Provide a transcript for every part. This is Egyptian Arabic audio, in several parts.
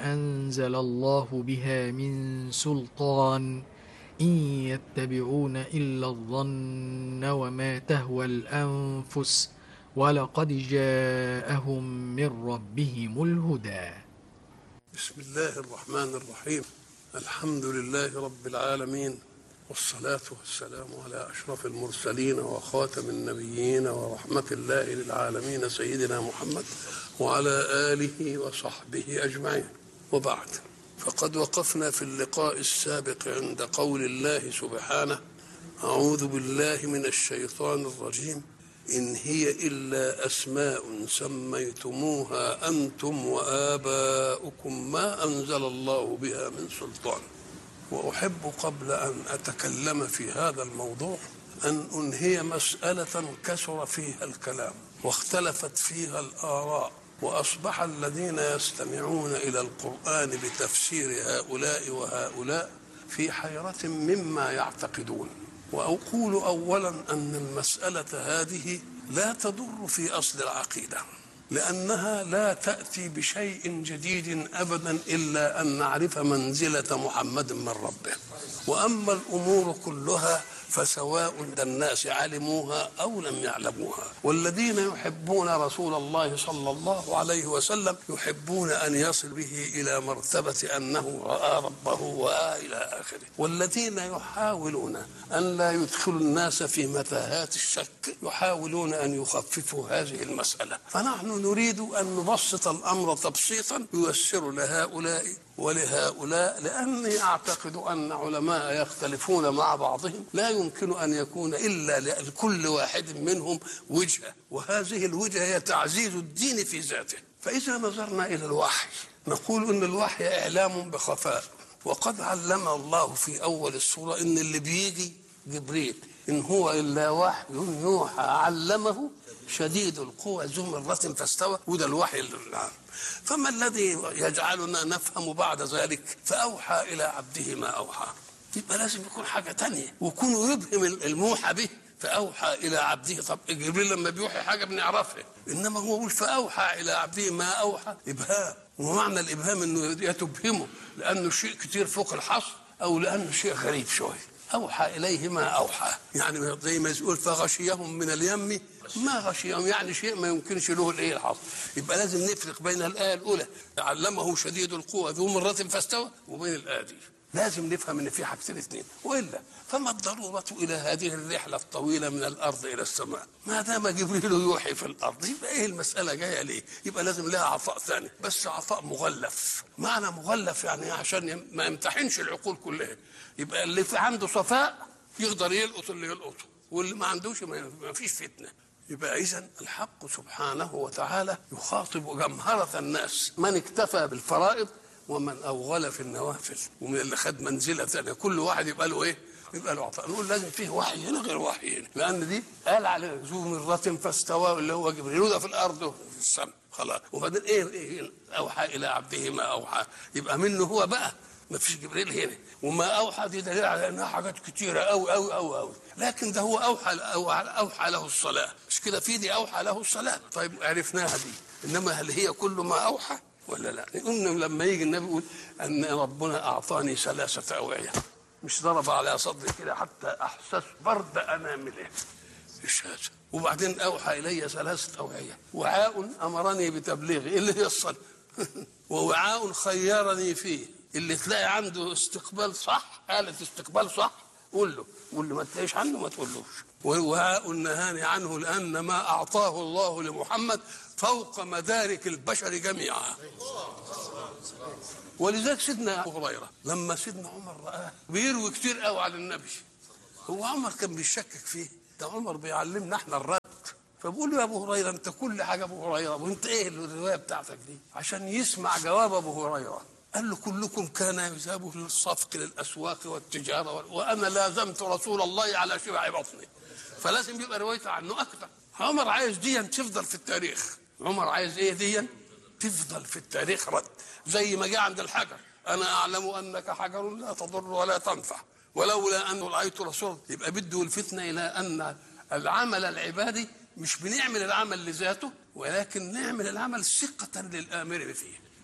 أنزل الله بها من سلطان إن يتبعون إلا الظن وما تهوى الأنفس ولقد جاءهم من ربهم الهدى بسم الله الرحمن الرحيم الحمد لله رب العالمين والصلاة والسلام على أشرف المرسلين وخاتم النبيين ورحمة الله للعالمين سيدنا محمد وعلى آله وصحبه أجمعين وبعد فقد وقفنا في اللقاء السابق عند قول الله سبحانه أعوذ بالله من الشيطان الرجيم إن هي إلا أسماء سميتموها أنتم وآباؤكم ما أنزل الله بها من سلطان وأحب قبل أن أتكلم في هذا الموضوع أن أنهي مسألة كثر فيها الكلام واختلفت فيها الآراء وأصبح الذين يستمعون إلى القرآن بتفسير هؤلاء وهؤلاء في حيرة مما يعتقدون وأقول أولا أن المسألة هذه لا تضر في أصل العقيدة لأنها لا تأتي بشيء جديد أبدا إلا أن نعرف منزلة محمد من ربه وأما الأمور كلها فسواء الناس علموها أو لم يعلموها والذين يحبون رسول الله صلى الله عليه وسلم يحبون أن يصل به إلى مرتبة أنه رأى ربه وآه إلى آخره والذين يحاولون أن لا يدخلوا الناس في متاهات الشك يحاولون أن يخففوا هذه المسألة فنحن نريد أن نبسط الأمر تبسيطا ييسر لهؤلاء ولهؤلاء لأني أعتقد أن علماء يختلفون مع بعضهم لا يمكن أن يكون إلا لكل واحد منهم وجهة وهذه الوجهة هي تعزيز الدين في ذاته فإذا نظرنا إلى الوحي نقول أن الوحي إعلام بخفاء وقد علم الله في أول السورة أن اللي بيجي جبريل إن هو إلا وحي يوحى علمه شديد القوى ذو مرة فاستوى وده الوحي العام فما الذي يجعلنا نفهم بعد ذلك فأوحى إلى عبده ما أوحى يبقى لازم يكون حاجة تانية ويكون يبهم الموحى به فأوحى إلى عبده طب جبريل لما بيوحي حاجة بنعرفها إنما هو يقول فأوحى إلى عبده ما أوحى إبهام ومعنى الإبهام إنه يتبهمه لأنه شيء كتير فوق الحصر أو لأنه شيء غريب شوية أوحى إليه ما أوحى يعني زي ما يقول فغشيهم من اليم ما غشيهم يعني شيء ما يمكنش له الايه الحصر يبقى لازم نفرق بين الايه الاولى علمه شديد القوى ذو مره فاستوى وبين الايه دي لازم نفهم ان في حاجتين اثنين والا فما الضروره الى هذه الرحله الطويله من الارض الى السماء ما دام جبريل يوحي في الارض يبقى ايه المساله جايه ليه يبقى لازم لها عطاء ثاني بس عطاء مغلف معنى مغلف يعني عشان ما يمتحنش العقول كلها يبقى اللي في عنده صفاء يقدر يلقط اللي يلقطه واللي ما عندوش ما فيش فتنه يبقى اذا الحق سبحانه وتعالى يخاطب جمهرة الناس من اكتفى بالفرائض ومن اوغل في النوافل ومن اللي خد منزله ثانيه كل واحد يبقى له ايه؟ يبقى له عطاء نقول لازم فيه وحي هنا غير وحي هنا لان دي قال على ذو مرة فاستوى اللي هو جبريل ده في الارض وفي السماء خلاص وبعدين ايه, إيه اوحى الى عبده ما اوحى يبقى منه هو بقى ما فيش جبريل هنا وما اوحى دي دليل على انها حاجات كتيره قوي قوي قوي قوي لكن ده هو اوحى اوحى له الصلاه مش كده في دي اوحى له الصلاه طيب عرفناها دي انما هل هي كل ما اوحى ولا لا قلنا لما يجي النبي يقول ان ربنا اعطاني ثلاثه اوعيه مش ضرب على صدري كده حتى احسس برد انامله ايش هذا وبعدين اوحى الي ثلاثه اوعيه وعاء امرني بتبليغه اللي هي الصلاه ووعاء خيرني فيه اللي تلاقي عنده استقبال صح آلة استقبال صح قول له واللي ما تلاقيش عنه ما تقولوش ووعاء النهاني عنه لأن ما أعطاه الله لمحمد فوق مدارك البشر جميعا ولذلك سيدنا أبو هريرة لما سيدنا عمر رآه بيروي كتير قوي على النبي هو عمر كان بيشكك فيه ده عمر بيعلمنا احنا الرد فبقول له يا ابو هريره انت كل حاجه ابو هريره وانت ايه الروايه بتاعتك دي عشان يسمع جواب ابو هريره قال له كلكم كان يذهب للصفق للاسواق والتجاره وانا لازمت رسول الله على شبع بطني فلازم يبقى روايته عنه اكثر عمر عايز دي تفضل في التاريخ عمر عايز ايه دي تفضل في التاريخ رد زي ما جاء عند الحجر انا اعلم انك حجر لا تضر ولا تنفع ولولا ان رايت رسول يبقى بده الفتنه الى ان العمل العبادي مش بنعمل العمل لذاته ولكن نعمل العمل ثقة للآمر فيه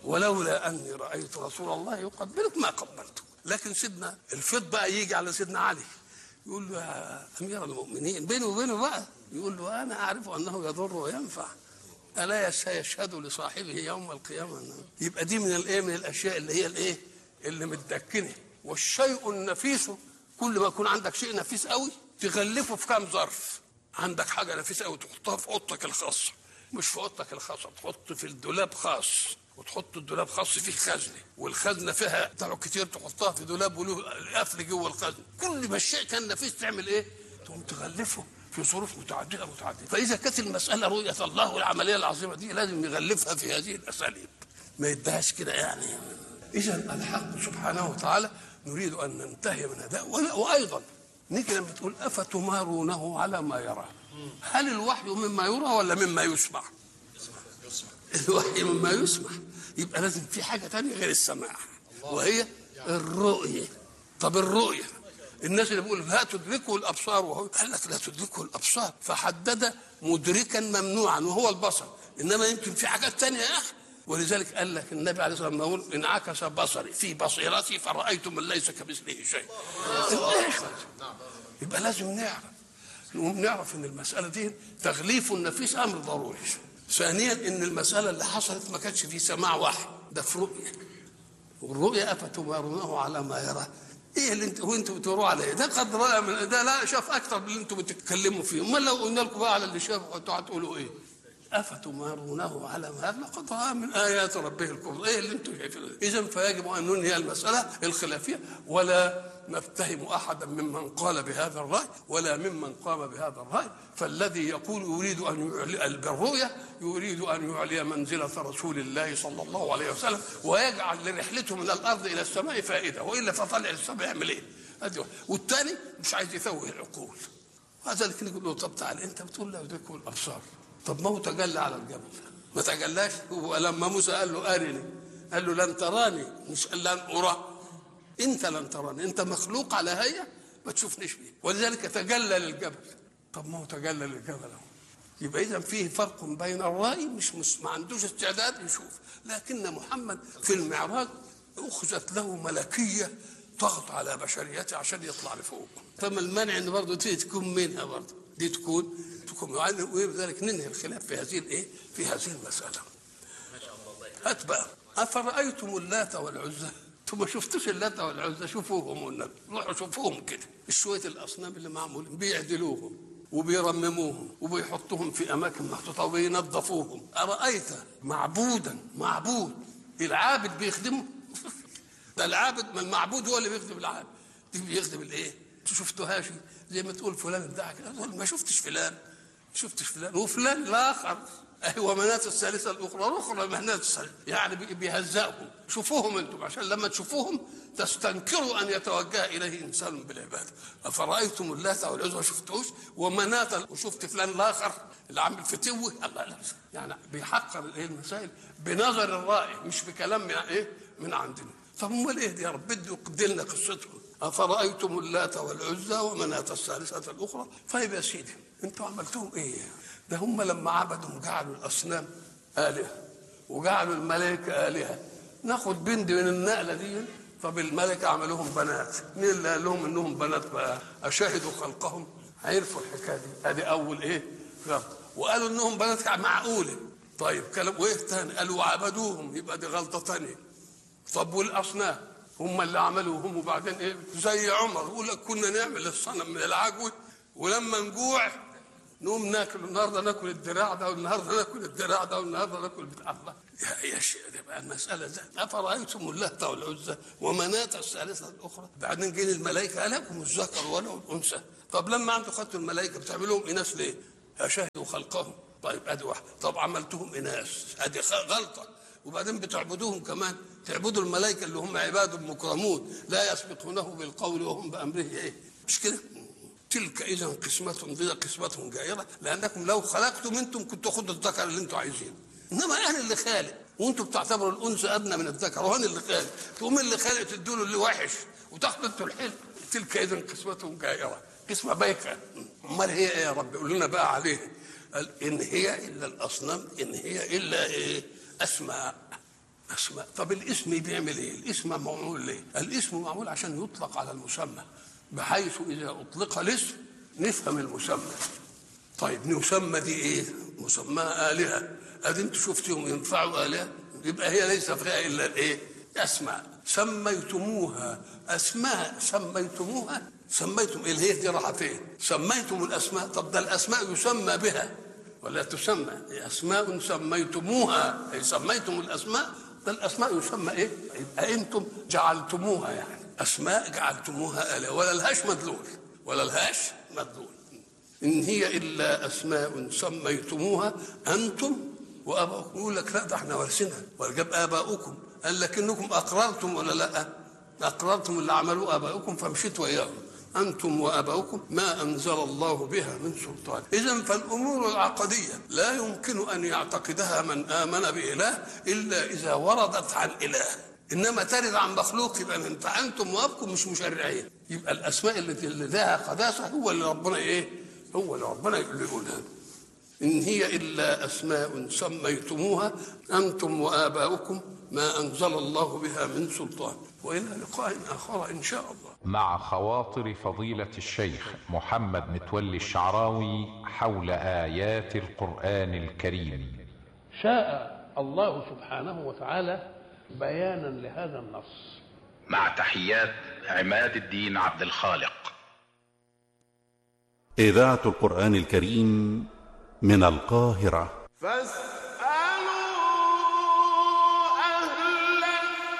ولولا اني رايت رسول الله يقبلك ما قبلته لكن سيدنا الفض بقى يجي على سيدنا علي يقول له يا امير المؤمنين بينه وبينه بقى يقول له انا اعرف انه يضر وينفع الا يشهد لصاحبه يوم القيامه يبقى دي من الايه من الاشياء اللي هي الايه اللي متدكنه والشيء النفيس كل ما يكون عندك شيء نفيس قوي تغلفه في كام ظرف عندك حاجه نفيسه قوي تحطها في اوضتك الخاصه مش في اوضتك الخاصه تحط في الدولاب خاص وتحط الدولاب خاص فيه خزنه والخزنه فيها بتاع كتير تحطها في دولاب وله قفل جوه الخزنه كل ما الشيء كان نفيس تعمل ايه؟ تقوم تغلفه في ظروف متعدده متعدده فاذا كانت المساله رؤيه الله والعمليه العظيمه دي لازم يغلفها في هذه الاساليب ما يدهاش كده يعني اذا الحق سبحانه وتعالى نريد ان ننتهي من هذا وايضا نيجي لما تقول افتمارونه على ما يرى هل الوحي مما يرى ولا مما يسمع؟ الوحي مما يسمع يبقى لازم في حاجه ثانيه غير السماع وهي الرؤيه طب الرؤيه الناس اللي بيقول لا تدركه الابصار وهو قال لك لا تدركه الابصار فحدد مدركا ممنوعا وهو البصر انما يمكن في حاجات ثانيه يا اخي ولذلك قال لك النبي عليه الصلاه والسلام يقول انعكس بصري في بصيرتي فرايت من ليس كمثله شيء يبقى لازم نعرف نقوم نعرف ان المساله دي تغليف النفيس امر ضروري ثانيا ان المساله اللي حصلت ما كانش في سماع واحد ده في رؤيه والرؤيه افتمارونه على ما يرى ايه اللي انت وانتوا بتقولوا على ايه ده قد راى من ده لا شاف اكثر من اللي انتوا بتتكلموا فيه امال لو قلنا لكم بقى على اللي شافه انتوا هتقولوا ايه افتمارونه على ما يرى لقد راى من ايات ربه الكبرى ايه اللي انتم شايفينه اذا فيجب ان ننهي المساله الخلافيه ولا نتهم احدا ممن قال بهذا الراي ولا ممن قام بهذا الراي فالذي يقول يريد ان يعلي بالرؤيه يريد ان يعلي منزله رسول الله صلى الله عليه وسلم ويجعل لرحلته من الارض الى السماء فائده والا فطلع السماء يعمل ايه؟ والثاني مش عايز يثوه العقول وذلك نقول له طب تعال انت بتقول لا يدركه الابصار طب ما هو تجلى على الجبل ما تجلاش ولما موسى قال له ارني قال له لن تراني مش قال لن ارى انت لن تراني انت مخلوق على هيئه ما تشوفنيش بيه ولذلك تجلى للجبل طب ما هو تجلى للجبل اهو يبقى اذا فيه فرق بين الرأي مش, مش ما عندوش استعداد يشوف لكن محمد في المعراج اخذت له ملكيه ضغط على بشريته عشان يطلع لفوق فما المانع ان برضه دي تكون منها برضه دي تكون تكون ولذلك ننهي الخلاف في هذه الايه في هذه المساله هات بقى افرايتم اللات والعزى انتم ما شفتوش اللات والعزى شوفوهم والنبي روحوا شوفوهم كده شويه الاصنام اللي معمولين بيعدلوهم وبيرمموهم وبيحطوهم في اماكن محطوطه وبينظفوهم ارايت معبودا معبود العابد بيخدمه ده العابد ما المعبود هو اللي بيخدم العابد دي بيخدم الايه شفتوهاش زي ما تقول فلان ادعى كده ما شفتش فلان ما شفتش فلان وفلان الاخر ايوه منات الثالثه الاخرى الاخرى منات الثالثه يعني بيهزئهم شوفوهم انتم عشان لما تشوفوهم تستنكروا ان يتوجه اليه انسان بالعباده افرايتم اللات والعزى ما شفتوش ومنات وشفت فلان الاخر اللي عامل فتوه الله لا يعني بيحقر الايه المسائل بنظر الرائي مش بكلام من ايه من عندنا طب امال ايه دي يا رب بده يقد لنا قصتهم افرايتم اللات والعزى ومناة الثالثه الاخرى طيب يا سيدي انتوا عملتهم ايه ده هم لما عبدوا جعلوا الاصنام الهه وجعلوا الملائكه الهه ناخد بند من النقله دي طب الملائكه عملوهم بنات مين اللي قال لهم انهم بنات بقى اشاهدوا خلقهم عرفوا الحكايه دي ادي اول ايه غلط وقالوا انهم بنات معقوله طيب كلام وايه تاني قالوا عبدوهم يبقى دي غلطه تانيه طب والاصنام هم اللي عملوهم وبعدين ايه زي عمر يقول لك كنا نعمل الصنم من العجوه ولما نجوع نقوم ناكل النهارده ناكل الدراع ده والنهارده ناكل الدراع ده والنهارده ناكل بتاع الله يا يا شيخ دي بقى المساله ده افرايتم اللات والعزى ومناة الثالثه الاخرى بعدين جه الملائكه لكم الذكر ولا الانثى طب لما انتم خدتوا الملائكه بتعملوهم اناث ليه؟ اشاهدوا خلقهم طيب ادي واحده طب عملتهم اناث ادي غلطه وبعدين بتعبدوهم كمان تعبدوا الملائكه اللي هم عباد مكرمون لا يسبقونه بالقول وهم بامره ايه مش كده تلك اذا قسمة ضيق قسمة جائرة لانكم لو خلقتم انتم كنتوا خدوا الذكر اللي انتم عايزينه انما انا اللي خالق وانتم بتعتبروا الانثى ادنى من الذكر وانا اللي خالق تقوم اللي خالق تدوا له اللي وحش وتاخدوا انتوا الحلم تلك اذا قسمة جائرة قسمة بايخة امال هي ايه يا رب قول لنا بقى عليه قال ان هي الا الاصنام ان هي الا ايه اسماء اسماء طب الاسم بيعمل ايه الاسم معمول ليه الاسم معمول عشان يطلق على المسمى بحيث اذا اطلق الاسم نفهم المسمى طيب نسمى دي ايه مسماها الهه ادي انتوا شفتهم ينفعوا الهه يبقى هي ليس فيها الا الايه اسماء سميتموها اسماء سميتموها سميتم اللي هي دي راحه فين سميتم الاسماء طب ده الاسماء يسمى بها ولا تسمى اسماء سميتموها اي سميتم الاسماء ده الاسماء يسمى ايه يبقى انتم جعلتموها يعني اسماء جعلتموها اله ولا لهاش مدلول ولا لهاش مدلول ان هي الا اسماء سميتموها انتم واباؤكم يقول لك لا ده احنا وارثينها وجاب اباؤكم قال لكنكم اقررتم ولا لا اقررتم اللي عملوه اباؤكم فمشيت وياهم انتم واباؤكم ما انزل الله بها من سلطان اذا فالامور العقديه لا يمكن ان يعتقدها من امن باله الا اذا وردت عن اله انما ترد عن مخلوق يبقى انت انتم وابكم مش مشرعين يبقى الاسماء التي اللي لها قداسه هو اللي ربنا ايه هو اللي ربنا اللي يقولها إن هي إلا أسماء سميتموها أنتم وآباؤكم ما أنزل الله بها من سلطان وإلى لقاء آخر إن شاء الله مع خواطر فضيلة الشيخ محمد متولي الشعراوي حول آيات القرآن الكريم شاء الله سبحانه وتعالى بيانا لهذا النص مع تحيات عماد الدين عبد الخالق إذاعة القرآن الكريم من القاهرة فاستمعوا